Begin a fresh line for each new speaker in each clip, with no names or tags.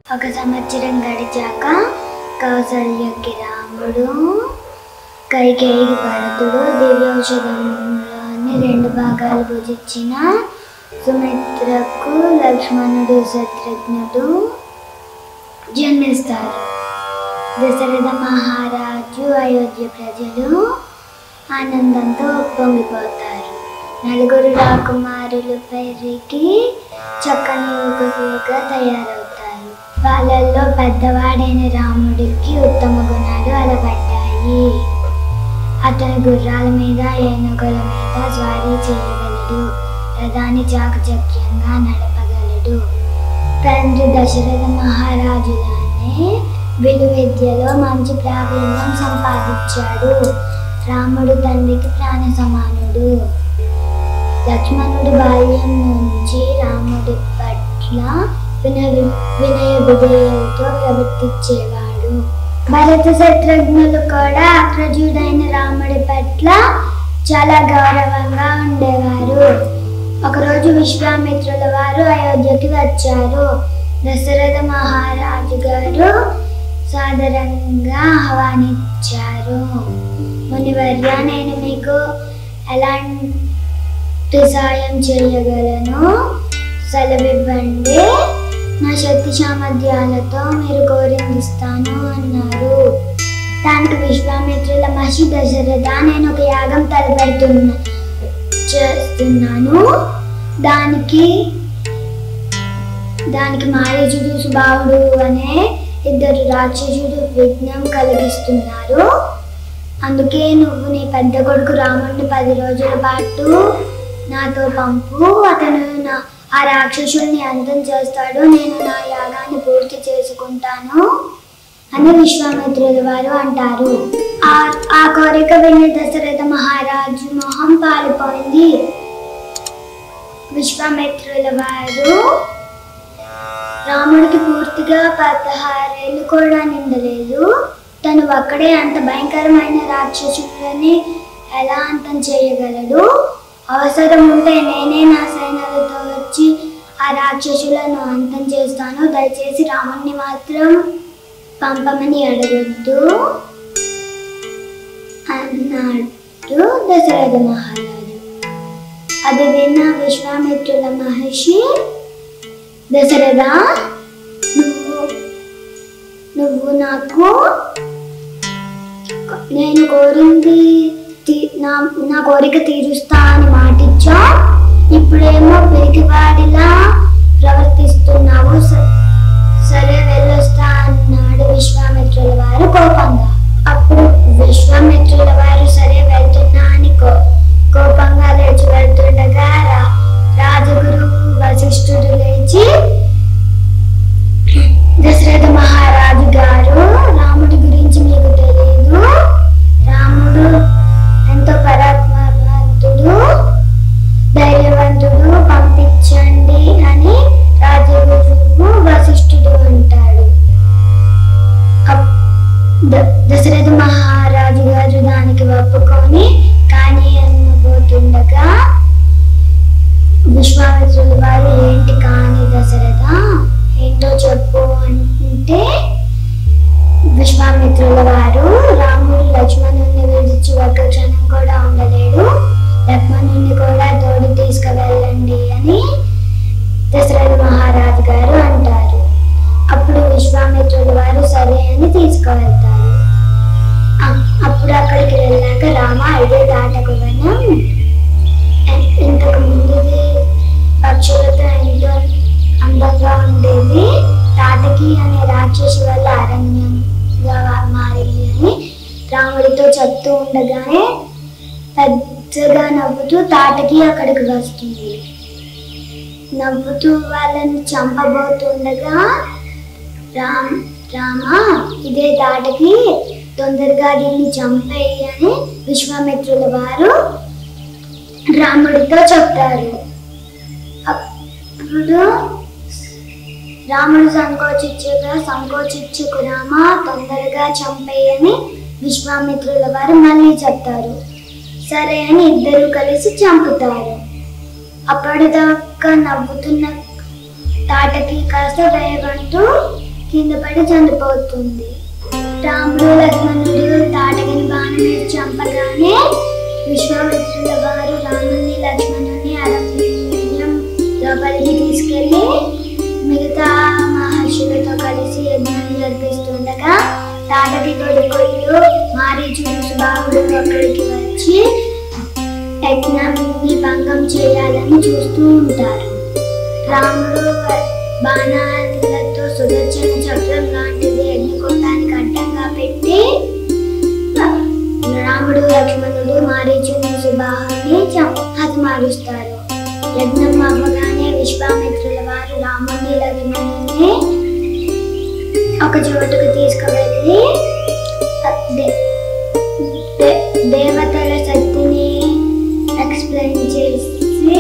ఒక సంవత్సరం గడిచాక కౌసల్యకి రాముడు కైకేయికి భరతుడు దివ్యౌషధంలోని రెండు భాగాలు భుజించిన సుమిత్రకు లక్ష్మణుడు శత్రుఘ్నుడు జన్మిస్తారు దశరథ మహారాజు అయోధ్య ప్రజలు ఆనందంతో పొంగిపోతారు నలుగురు రాకుమారులు పెరిగి చక్కని యువకులుగా తయారవుతారు వాళ్ళల్లో పెద్దవాడైన రాముడికి ఉత్తమ గుణాలు అలవడ్డాయి అతను గుర్రాల మీద ఏనుగుల మీద స్వారీ చేయగలడు రథాన్ని చాకచక్యంగా నడపగలడు తండ్రి దశరథ మహారాజులానే విలువిద్యలో మంచి ప్రావీణ్యం సంపాదించాడు రాముడు తండ్రికి ప్రాణ సమానుడు లక్ష్మణుడు బాల్యం నుంచి రాముడి పట్ల వినయ వినయ విధేయులతో ప్రవర్తించేవాడు భరత శత్రుఘ్నులు కూడా అగ్రజుడైన రాముడి పట్ల చాలా గౌరవంగా ఉండేవారు ఒకరోజు విశ్వామిత్రుల వారు అయోధ్యకి వచ్చారు దశరథ మహారాజు గారు సాదరంగా ఆహ్వానించారు మునివర్య నేను మీకు ఎలాంటి సాయం చేయగలను సెలవివ్వండి నా శక్తి సామర్థ్యాలతో మీరు కోరిందిస్తాను అన్నారు దానికి విశ్వామిత్రుల మహర్షి దశరథ నేను ఒక యాగం తలపెడుతున్నా చేస్తున్నాను దానికి దానికి మారీచుడు సుబాహుడు అనే ఇద్దరు రాక్షసుడు విఘ్నం కలిగిస్తున్నారు అందుకే నువ్వు నీ పెద్ద కొడుకు రాముడిని పది రోజుల పాటు నాతో పంపు అతను నా ఆ రాక్షసుల్ని అంతం చేస్తాడు నేను నా యాగాన్ని పూర్తి చేసుకుంటాను అని విశ్వామిత్రుల వారు అంటారు ఆ ఆ కోరిక విని దశరథ మహారాజు మొహం పాలిపోయింది విశ్వామిత్రుల వారు రాముడికి పూర్తిగా పదహారేళ్ళు కూడా నిండలేదు తను ఒక్కడే అంత భయంకరమైన రాక్షసులని ఎలా అంతం చేయగలడు అవసరం ఉంటే నేనే నా సైన్యాలతో వచ్చి ఆ రాక్షసులను అంతం చేస్తాను దయచేసి రాముడిని మాత్రం పంపమని అడగొద్దు అన్నాడు దశరథ మహారాజు అది విన్న విశ్వామిత్రుల మహర్షి దశరథ నువ్వు నువ్వు నాకు నేను కోరింది తీ- నా నా కోరిక తీరుస్తా అని మాటిచ్చా ఇప్పుడేమో పిరికివాడిలా ప్రవర్తిస్తున్నావు స- సరే వెళ్ళొస్తా అన్నాడు విశ్వామిత్రుల వారు కోపంగా అప్పుడు విశ్వామిత్రుల వారు సరే వెళ్తున్నా అని కో కోపంగా లేచి వెళ్తుండగా రా- రాజగురు వశిష్ఠుడు లేచి దశరథ మహారాజు గారు రాముడి గురించి మీకు తెలియదు రాముడు ఎంతో పరాక్రమవంతుడు ధైర్యవంతుడు పంపించండి అని రాజగురువు వశిష్ఠుడు అంటాడు అప్- ద- దశరథ మహారాజు గారు దానికి ఒప్పుకొని కానీ అన్నబోతుండగా విశ్వామిత్రుల వారు ఏంటి కాని దశరథ ఏంటో చెప్పు అంటే విశ్వామిత్రుల వారు రాముడు లక్ష్మణుని విడిచి ఒక్క క్షణం కూడా ఉండలేడు లక్ష్మణుని కూడా తోడు తీసుకువెళ్ళండి అని దశరథ మహారాజు గారు అంటారు అప్పుడు విశ్వామిత్రుల వారు సరే అని తీసుకువెళ్తారు అ- అప్పుడు అక్కడికి వెళ్ళాక రామ ఇదే దాటకు వనం ఎ- ఇంతకు ముందుది పక్షులతో ఎంతో అందంగా ఉండేది తాటకి అనే రాక్షసు వల్ల అరణ్యంగా మారింది అని రాముడితో చెప్తూ ఉండగానే పెద్దగా నవ్వుతూ తాటకి అక్కడికి వస్తుంది నవ్వుతూ వాళ్ళని చంపబోతుండగా రామ్ రామ ఇదే తాటకి తొందరగా దీన్ని చంపేయి అని విశ్వామిత్రుల వారు రాముడితో చెప్తారు అప్పుడు రాముడు సంకోచించగా సంకోచించుకు రామ తొందరగా చంపేయని విశ్వామిత్రుల వారు మళ్ళీ చెప్తారు సరే అని ఇద్దరు కలిసి చంపుతారు అప్పటిదాకా నవ్వుతున్న తాటకి కాస్త భయపడుతూ కింద పడి చనిపోతుంది రాముడు లక్ష్మణుడు తాటగిని బాణం వేసి చంపగానే విశ్వామిత్రుల వారు రాముని లక్ష్మణుని అరణ్యం లోపలికి తీసుకెళ్ళి మిగతా మహర్షులతో కలిసి యజ్ఞం జరిపిస్తుండగా తాటకి కొడుకులు మారీచుడు సుబాహుడు అక్కడికి వచ్చి యజ్ఞాన్ని భంగం చేయాలని చూస్తూ ఉంటారు రాముడు బాణాలతో సుదర్శన చక్రం లాంటిది అగ్నికొండానికి అడ్డంగా పెట్టి రాముడు లక్ష్మణుడు మారీచుని సుబాహుని హతమారుస్తారు యజ్ఞం అవ్వగానే విశ్వామిత్రుల వారు రాముని లక్ష్మణుని ఒక చోటుకు తీసుకువెళ్ళి దే- దే- దేవతల శక్తిని ఎక్స్ప్లెయిన్ చేసి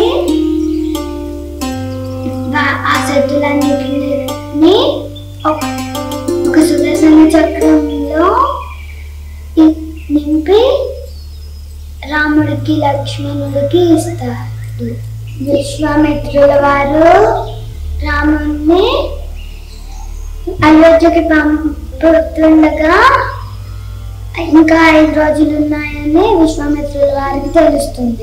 ఆ- ఆ శక్తులన్నిటిని ఒక ఒక సుదర్శన చక్రంలో ఇ- నింపి రాముడికి లక్ష్మణుడికి ఇస్తారు విశ్వామిత్రుల వారు రాముడిని అయోధ్యకి పంపుతుండగా ఇంకా ఐదు రోజులు ఉన్నాయని విశ్వామిత్రుల వారికి తెలుస్తుంది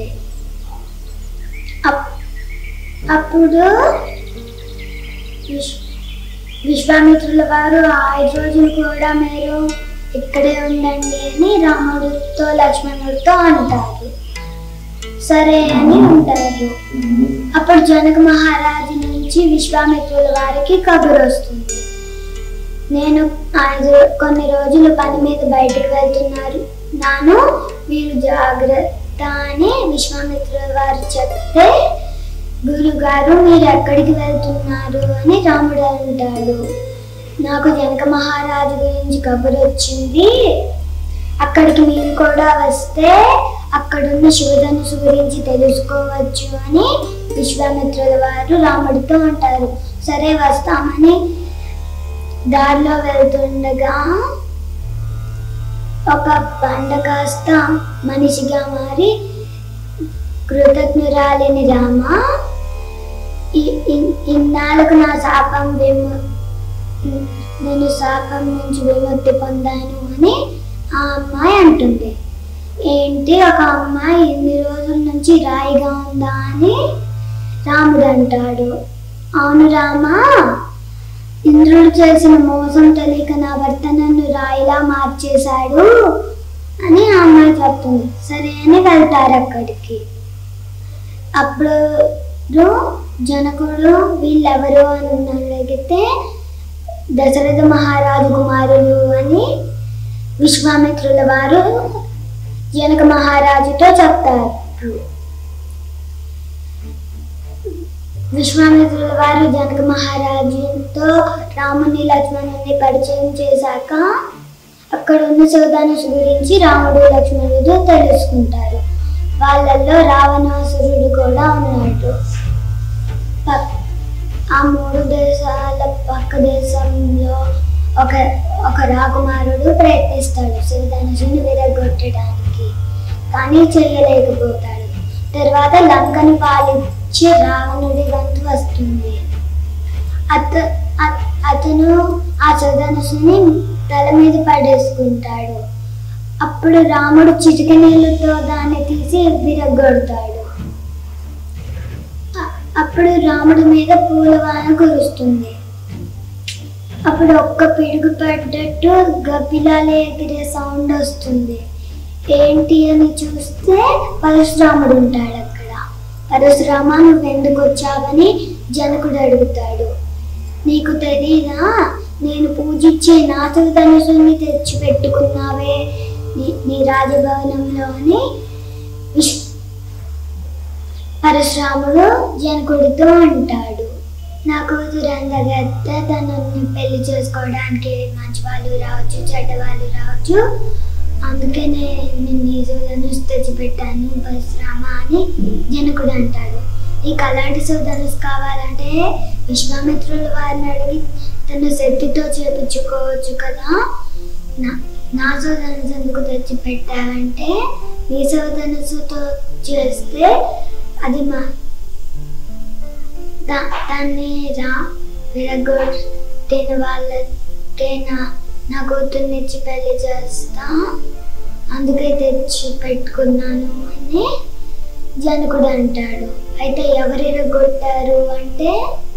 అప్- అప్పుడు విశ్- విశ్వామిత్రుల వారు ఆ ఐదు రోజులు కూడా మీరు ఇక్కడే ఉండండి అని రాముడితో లక్ష్మణుడితో అంటారు సరే అని ఉంటారు అప్పుడు జనక మహారాజు నుంచి విశ్వామిత్రుల వారికి కబురు వస్తుంది నేను ఐదు కొన్ని రోజులు పని మీద బయటకు వెళ్తున్నారు నాను మీరు జాగ్రత్త అని విశ్వామిత్రుల వారు చెప్తే గురుగారు మీరు ఎక్కడికి వెళ్తున్నారు అని రాముడు అంటాడు నాకు జనక మహారాజు గురించి కబురు వచ్చింది అక్కడికి మీరు కూడా వస్తే అక్కడున్న శివధనుసు గురించి తెలుసుకోవచ్చు అని విశ్వామిత్రుల వారు రాముడితో అంటారు సరే వస్తామని దారిలో వెళ్తుండగా ఒక పండ కాస్త మనిషిగా మారి కృతజ్ఞురాలిని రామ ఇ- ఇ- ఇన్నాళ్ళకు నా శాపం విము నేను శాపం నుంచి విముక్తి పొందాను అని ఆ అమ్మాయి అంటుంది ఏంటి ఒక అమ్మాయి ఇన్ని రోజుల నుంచి రాయిగా ఉందా అని రాముడు అంటాడు అవును రామా ఇంద్రుడు చేసిన మోసం తెలియక నా భర్త నన్ను రాయిలా మార్చేశాడు అని ఆ అమ్మాయి చెప్తుంది సరే అని వెళ్తారు అక్కడికి అప్పుడు జనకుడు వీళ్ళెవరు అని అడిగితే దశరథ మహారాజు కుమారులు అని విశ్వామిత్రుల వారు జనక మహారాజుతో చెప్తారు విశ్వామిత్రుల వారు జనక మహారాజుతో రాముని లక్ష్మణుని పరిచయం చేశాక అక్కడ ఉన్న శివధనుసు గురించి రాముడు లక్ష్మణుడు తెలుసుకుంటారు వాళ్ళల్లో రావణాసురుడు కూడా ఉన్నాడు పక్- ఆ మూడు దేశాల పక్క దేశంలో ఒక ఒక రాకుమారుడు ప్రయత్నిస్తాడు శివధనుసుని విరగొట్టడానికి కానీ చేయలేకపోతాడు తర్వాత లంకను పాలించే రావణుడి వంతు వస్తుంది అత అ- అతను ఆ శివధనుసుని తల మీద పడేసుకుంటాడు అప్పుడు రాముడు చిటిక నీళ్ళతో దాన్ని తీసి విరగొడతాడు అ- అప్పుడు రాముడి మీద పూలవాన కురుస్తుంది అప్పుడు ఒక్క పిడుగు పడ్డట్టు గబ్బిలాలు ఎగిరే సౌండ్ వస్తుంది ఏంటి అని చూస్తే పరశురాముడు ఉంటాడు అక్కడ పరశురామ నువ్వు ఎందుకు వచ్చావని జనకుడు అడుగుతాడు నీకు తెలీదా నేను పూజించే నాతో ధనుసుని తెచ్చి పెట్టుకున్నావే నీ నీ రాజభవనంలో అని విశ్ పరశురాముడు జనకుడితో అంటాడు నా కూతురు అందగత్త తనని పెళ్లి చేసుకోవడానికి మంచి వాళ్ళు రావచ్చు చెడ్డ వాళ్ళు రావచ్చు అందుకే నేను నీ ధనుసు తెచ్చిపెట్టాను పరశురామ అని జనకుడు అంటాడు నీకు అలాంటి సుధనుసు కావాలంటే విశ్వామిత్రుల వారిని అడిగి తన శక్తితో చేపించుకోవచ్చు కదా నా నా సోదనసు ఎందుకు తెచ్చి పెట్టావంటే నీ సోదనసుతో చేస్తే అది మా దా- దాన్ని రా విరగొ పుట్టిన వాళ్ళకే నా నా కూతుర్నిచ్చి పెళ్లి చేస్తా అందుకే తెచ్చి పెట్టుకున్నాను అని జనకుడు అంటాడు అయితే ఎవరు ఇరగొట్టారు అంటే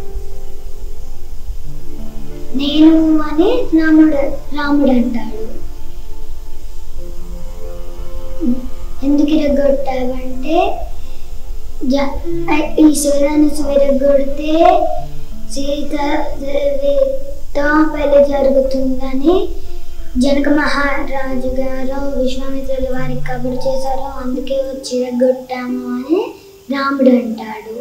నేను అని రాముడు రాముడు అంటాడు ఎందుకు ఇరగొట్టావంటే జ- ఈ శివధనుసు విరగొడితే సీతాదేవితో పెళ్లి జరుగుతుందని జనక మహారాజు గారు విశ్వామిత్రుల వారికి కబురు చేశారు అందుకే వచ్చి ఇరగొట్టాము అని రాముడు అంటాడు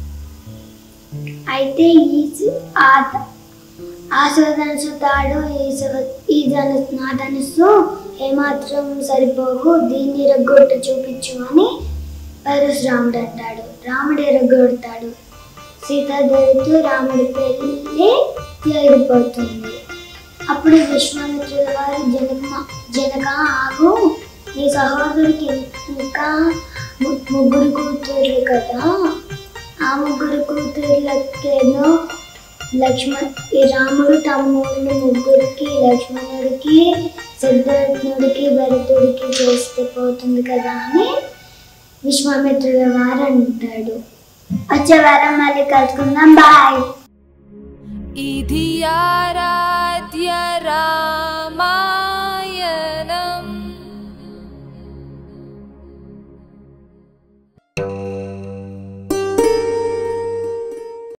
అయితే ఈ సి- ఆ ఆ శివధనుసు తాడు ఈ శివ ఈ ధనుసు నా ధనుస్సు ఏమాత్రం సరిపోవు దీన్ని ఇరగొట్టు చూపించు అని పరశురాముడు అంటాడు రాముడు ఎరగొడతాడు సీతాదేవితో రాముడి పెళ్ళి జరిగిపోతుంది అప్పుడు విశ్వామిత్రుల వారు జనక జనక ఆగు నీ సహోదరుడికి ఇంకా ము- ముగ్గురు కూతుర్లు కదా ఆ ముగ్గురు కూతుర్లకేనో లక్ష్మణ్ ఈ రాముడు తమ్ముళ్ళు ముగ్గురికి లక్ష్మణుడికి సిద్ధార్థుడికి భరతుడికి చేస్తే పోతుంది కదా అని విశ్వామిత్రుల వారు అంటాడు వచ్చే వారం మళ్ళీ కలుసుకుందాం బాయ్
इधियाराध्य राम